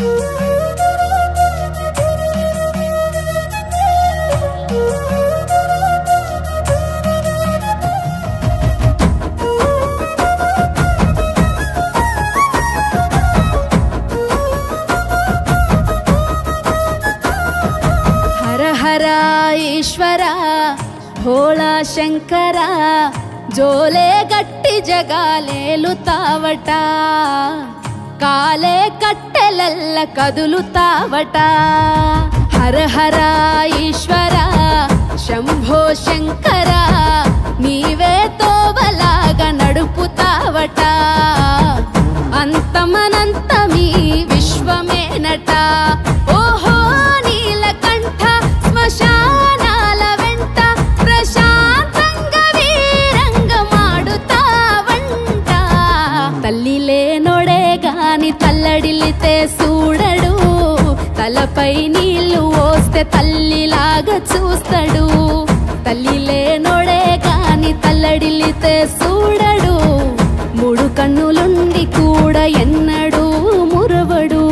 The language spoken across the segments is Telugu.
హర హర ఈశ్వర భోళా శంకర జోలే గట్టి జగాలేలుతావట కాలే కట్టెలల్ల కదులుతావట హర హర ఈశ్వర శంభో శంకర నీవే తోవలాగా నడుపుతావట అంతమనంతమీ విశ్వమేనట ఓహో నీలకంఠ శ్మశానాల వెంట ప్రశాంతంగా వీరంగ మాడుతావంట తల్లి లేనోడే గాని తల్లడిల్లితే చూడడు తలపై నీళ్లు పోస్తే తల్లిలాగా చూస్తాడు తల్లి లేనోడే గాని తల్లడిల్లితే చూడడు మూడు కన్నులుండి కూడా ఎన్నడూ మురవడు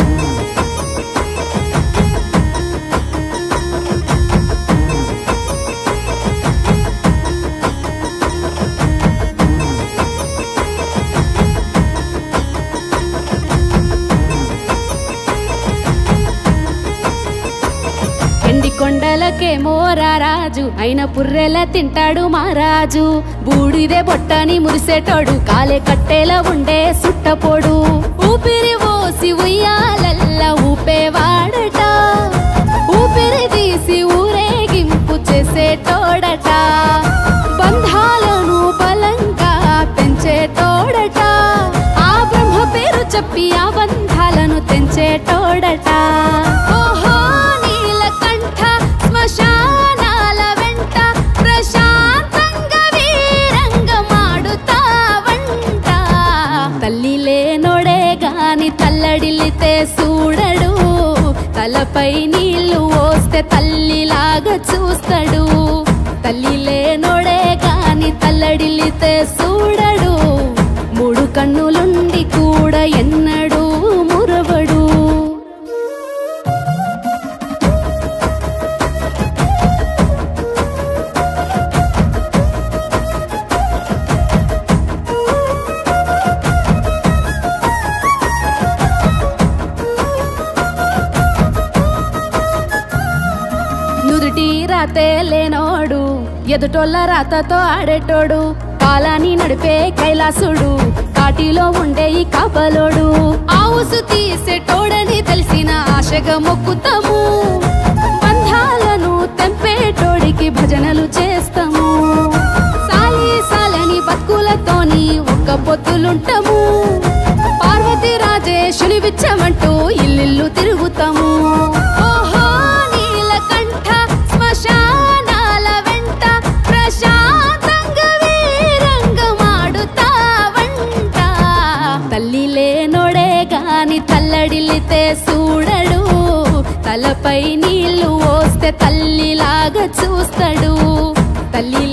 ఎండి కొండలకే మోరారాజు అయిన పుర్రెల తింటాడు మారాజు బూడిదే బొట్టని మురిసేటోడు కాలే కట్టేలా ఉండే సుట్టపోడు ఊపిరి ఓసి ఉయ్యాలల్ల ఊపేవాడట ఊపిరి తీసి ఊరేగింపు చేసేటోడట బంధాలను బలంగా పెంచేటోడట ఆ బ్రహ్మ పేరు చెప్పి ఆ బంధాలను తెంచేటోడట ఓహో నీలకంఠ శ్మశానాల వెంట ప్రశాంతంగా వీరంగ మాడుతావంట తల్లి లేనోడే గాని తల్లడిల్లితే చూడడు తలపై నీళ్లు పోస్తే తల్లిలాగా చూస్తాడు తల్లి లేనోడే గాని తల్లడిల్లితే చూడడు మూడు కన్నులుండి కూడా ఎన్నడూ మురవడు నుదుటి రాతే లేనోడు ఎదుటోళ్ళ రాతతో ఆడేటోడు కాలాన్ని నడిపే కైలాసుడు కాటిలో ఉండే ఈ కాపలోడు ఆవుసు తీసేటోడని తెలిసిన ఆశగా మొక్కుతాము బంధాలను తెంపేటోడికి భజనలు చేస్తాము సాలి సాలని బతుకులతోని ఒక్క పొత్తులుంటాము పార్వతి రాజేశుని విచ్చమంటూ ఇల్లిల్లు తిరుగుతాము ఓహో నీలకంఠ శ్మశానాల వెంట ప్రశాంతంగా వీరంగ మాడుతావంట తల్లి లేనోడే గాని తల్లడిల్లితే చూడడు తలపై నీళ్లు పోస్తే తల్లిలాగా చూస్తాడు తల్లి